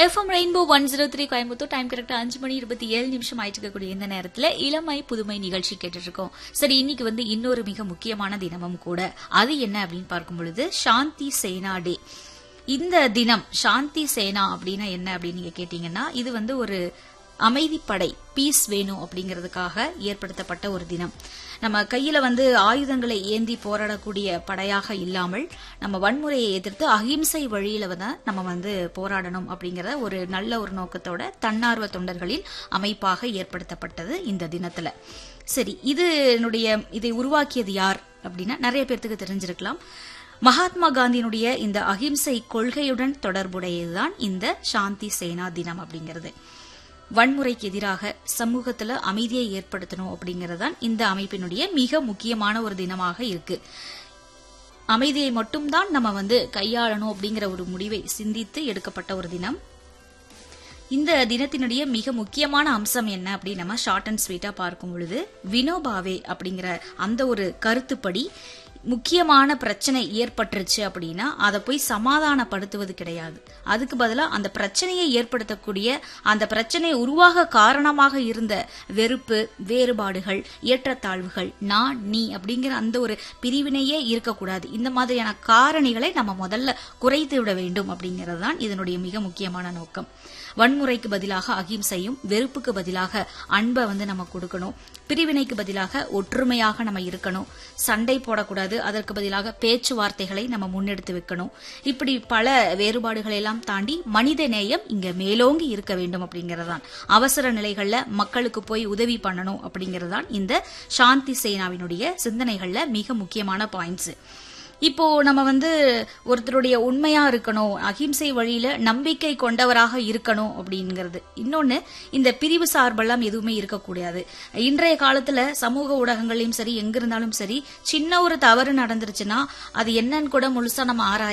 FM rainbow one zero three Coimbatore time கரெக்டா அஞ்சு மணி இருபத்தி ஏழு நிமிஷம் ஆயிட்டு இருக்கக்கூடிய இந்த நேரத்துல இளமை புதுமை நிகழ்ச்சி கேட்டுட்டு இருக்கோம் சரி இன்னைக்கு வந்து இன்னொரு மிக முக்கியமான தினமும் கூட அது என்ன அப்படின்னு பார்க்கும் பொழுது சாந்தி சேனா டே இந்த தினம் சாந்தி சேனா அப்படின்னா என்ன அப்படின்னு நீங்க கேட்டீங்கன்னா இது வந்து ஒரு அமைதிப்படை பீஸ் வேணும் அப்படிங்கிறதுக்காக ஏற்படுத்தப்பட்ட ஒரு தினம் நம்ம கையில வந்து ஆயுதங்களை ஏந்தி போராடக்கூடிய படையாக இல்லாமல் நம்ம வன்முறையை எதிர்த்து அகிம்சை வழியில வந்து நம்ம வந்து போராடணும் அப்படிங்கிற ஒரு நல்ல ஒரு நோக்கத்தோட தன்னார்வ தொண்டர்களின் அமைப்பாக ஏற்படுத்தப்பட்டது இந்த தினத்துல சரி இது என்னுடைய இதை உருவாக்கியது யார் அப்படின்னா நிறைய பேர்த்துக்கு தெரிஞ்சிருக்கலாம் மகாத்மா காந்தியினுடைய இந்த அகிம்சை கொள்கையுடன் தொடர்புடையதுதான் இந்த சாந்தி சேனா தினம் அப்படிங்கிறது வன்முறைக்கு எதிராக சமூகத்துல அமைதியை ஏற்படுத்தணும் அப்படிங்கறதுதான் இந்த அமைப்பினுடைய மிக முக்கியமான ஒரு தினமாக இருக்கு அமைதியை மட்டும்தான் நம்ம வந்து கையாளணும் அப்படிங்கிற ஒரு முடிவை சிந்தித்து எடுக்கப்பட்ட ஒரு தினம் இந்த தினத்தினுடைய மிக முக்கியமான அம்சம் என்ன அப்படின்னு நம்ம ஷார்ட் அண்ட் ஸ்வீட்டா பார்க்கும் பொழுது வினோபாவே அப்படிங்கிற அந்த ஒரு கருத்துப்படி முக்கியமான பிரச்சனை ஏற்பட்டுருச்சு அப்படின்னா அதை போய் சமாதானப்படுத்துவது கிடையாது அதுக்கு பதிலாக அந்த பிரச்சனையை ஏற்படுத்தக்கூடிய அந்த பிரச்சனை உருவாக காரணமாக இருந்த வெறுப்பு வேறுபாடுகள் ஏற்றத்தாழ்வுகள் நான் நீ அப்படிங்கிற அந்த ஒரு பிரிவினையே இருக்கக்கூடாது இந்த மாதிரியான காரணிகளை நம்ம முதல்ல குறைத்து விட வேண்டும் அப்படிங்கிறது தான் இதனுடைய மிக முக்கியமான நோக்கம் வன்முறைக்கு பதிலாக அகிம்சையும் வெறுப்புக்கு பதிலாக அன்பை வந்து நம்ம கொடுக்கணும் பிரிவினைக்கு பதிலாக ஒற்றுமையாக நம்ம இருக்கணும் சண்டை போடக்கூடாது அதற்கு பதிலாக பேச்சுவார்த்தைகளை நம்ம முன்னெடுத்து வைக்கணும் இப்படி பல வேறுபாடுகளை எல்லாம் தாண்டி மனித நேயம் இங்க மேலோங்கி இருக்க வேண்டும் அப்படிங்கறதுதான் அவசர நிலைகள்ல மக்களுக்கு போய் உதவி பண்ணணும் அப்படிங்கறதுதான் இந்த சாந்தி சேனாவினுடைய சிந்தனைகள்ல மிக முக்கியமான பாயிண்ட்ஸ் இப்போ நம்ம வந்து ஒருத்தருடைய உண்மையா இருக்கணும் அகிம்சை வழியில நம்பிக்கை கொண்டவராக இருக்கணும் அப்படிங்கிறது இன்னொன்னு இந்த பிரிவு சார்பெல்லாம் எதுவுமே இருக்கக்கூடாது இன்றைய காலத்துல சமூக ஊடகங்களையும் சரி எங்க இருந்தாலும் சரி சின்ன ஒரு தவறு நடந்துருச்சுன்னா அது என்னன்னு கூட முழுசா நம்ம ஆராய